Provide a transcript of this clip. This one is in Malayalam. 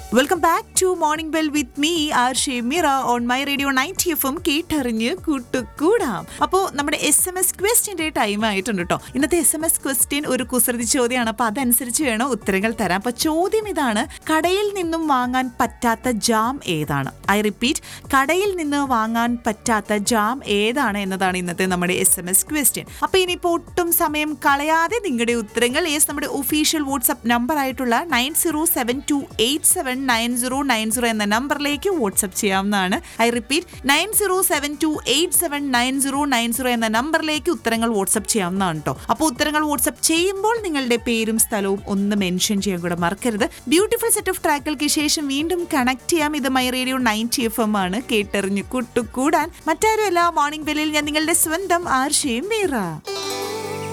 welcome back to morning bell with me R Shemira on my radio ninety F M കേട്ടറിഞ്ഞ് കൂട്ടുകൂടാം അപ്പോൾ നമ്മുടെ എസ് എം എസ് ക്വസ്റ്റിൻ്റെ ടൈം ആയിട്ടുണ്ട് കേട്ടോ ഇന്നത്തെ എസ് എം എസ് ക്വസ്റ്റ്യൻ ഒരു കുസൃതി ചോദ്യമാണ് അപ്പോൾ അതനുസരിച്ച് വേണം ഉത്തരങ്ങൾ തരാം അപ്പോൾ ചോദ്യം ഇതാണ് കടയിൽ നിന്നും വാങ്ങാൻ പറ്റാത്ത ജാം ഏതാണ് ഐ റിപ്പീറ്റ് കടയിൽ നിന്ന് വാങ്ങാൻ പറ്റാത്ത ജാം ഏതാണ് എന്നതാണ് ഇന്നത്തെ നമ്മുടെ എസ് എം എസ് ക്വസ്റ്റ്യൻ അപ്പോൾ ഇനിയിപ്പോൾ ഒട്ടും സമയം കളയാതെ നിങ്ങളുടെ ഉത്തരങ്ങൾ യെസ് നമ്മുടെ ഒഫീഷ്യൽ വാട്സ്ആപ്പ് നമ്പർ ആയിട്ടുള്ള nine zero seven two eight seven nine zero nine zero എന്ന നമ്പറിലേക്ക് വാട്സ്ആപ്പ് ചെയ്യാവുന്നതാണ് I repeat nine zero seven two eight seven nine zero nine zero എന്ന നമ്പറിലേക്ക് ഉത്തരങ്ങൾ വാട്സ്ആപ്പ് ചെയ്യാവുന്നതാണ് കേട്ടോ അപ്പോൾ ഉത്തരങ്ങൾ വാട്സ്ആപ്പ് ചെയ്യുമ്പോൾ നിങ്ങളുടെ പേരും സ്ഥലവും ഒന്ന് മെൻഷൻ ചെയ്യാൻ കൂടെ മറക്കരുത് ബ്യൂട്ടിഫുൾ സെറ്റ് ഓഫ് ട്രാക്കുകൾക്ക് ശേഷം വീണ്ടും കണക്ട് ചെയ്യാം ഇത് my radio ninety F M ആണ് കേട്ടെറിഞ്ഞു കൂട്ടുകൂടാൻ മറ്റാരുമല്ല മോർണിംഗ് ബെല്ലിൽ ഞാൻ നിങ്ങളുടെ സ്വന്തം ആർഷയും മീറ